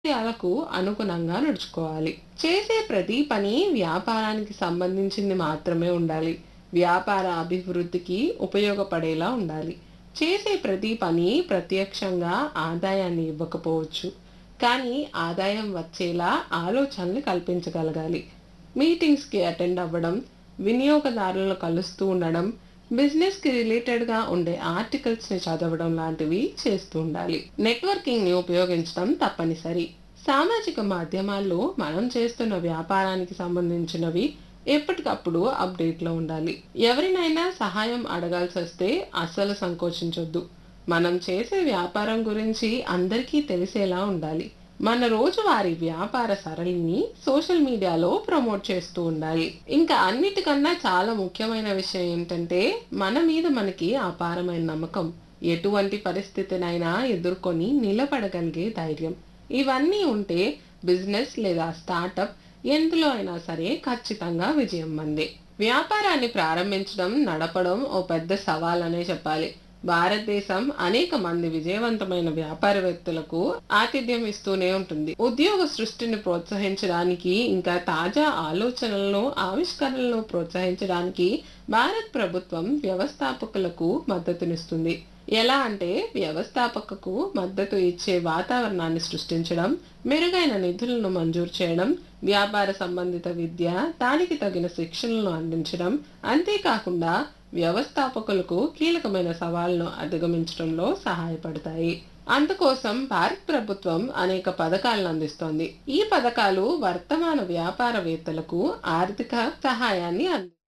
ఆశయాలకు అనుగుణంగా నడుచుకోవాలి చేసే ప్రతి పని వ్యాపారానికి సంబంధించింది మాత్రమే ఉండాలి వ్యాపార అభివృద్ధికి ఉపయోగపడేలా ఉండాలి చేసే ప్రతి పని ప్రత్యక్షంగా ఆదాయాన్ని ఇవ్వకపోవచ్చు కానీ ఆదాయం వచ్చేలా ఆలోచనలు కల్పించగలగాలి మీటింగ్స్కి అటెండ్ అవ్వడం వినియోగదారులను కలుస్తూ ఉండడం బిజినెస్కి రిలేటెడ్గా ఉండే ఆర్టికల్స్ని చదవడం లాంటివి చేస్తూ ఉండాలి నెట్వర్కింగ్ని ఉపయోగించడం తప్పనిసరి సామాజిక మాధ్యమాల్లో మనం చేస్తున్న వ్యాపారానికి సంబంధించినవి ఎప్పటికప్పుడు అప్డేట్లో ఉండాలి ఎవరినైనా సహాయం అడగాల్సి వస్తే అస్సలు సంకోచించొద్దు మనం చేసే వ్యాపారం గురించి అందరికీ తెలిసేలా ఉండాలి మన రోజువారీ వ్యాపార సరళిని సోషల్ మీడియాలో ప్రమోట్ చేస్తూ ఉండాలి ఇంకా అన్నిటికన్నా చాలా ముఖ్యమైన విషయం ఏంటంటే మన మీద మనకి అపారమైన నమ్మకం ఎటువంటి పరిస్థితినైనా ఎదుర్కొని నిలబడగలిగే ధైర్యం ఇవన్నీ ఉంటే బిజినెస్ లేదా స్టార్టప్ ఎందులో అయినా సరే ఖచ్చితంగా విజయం మందే వ్యాపారాన్ని ప్రారంభించడం నడపడం ఓ పెద్ద సవాల్ అనే చెప్పాలి భారతదేశం అనేక మంది విజయవంతమైన వ్యాపారవేత్తలకు ఆతిథ్యం ఇస్తూనే ఉంటుంది ఉద్యోగ సృష్టిని ప్రోత్సహించడానికి ఇంకా తాజా ఆలోచనలను ఆవిష్కరణలను ప్రోత్సహించడానికి భారత్ ప్రభుత్వం వ్యవస్థాపకులకు మద్దతునిస్తుంది ఎలా అంటే వ్యవస్థాపకకు మద్దతు ఇచ్చే వాతావరణాన్ని సృష్టించడం మెరుగైన నిధులను మంజూరు చేయడం వ్యాపార సంబంధిత విద్య దానికి తగిన శిక్షణలను అందించడం అంతేకాకుండా వ్యవస్థాపకులకు కీలకమైన సవాళ్లను అధిగమించడంలో సహాయపడతాయి అందుకోసం భారత్ ప్రభుత్వం అనేక పథకాలను అందిస్తోంది ఈ పథకాలు వర్తమాన వ్యాపారవేత్తలకు ఆర్థిక సహాయాన్ని అంది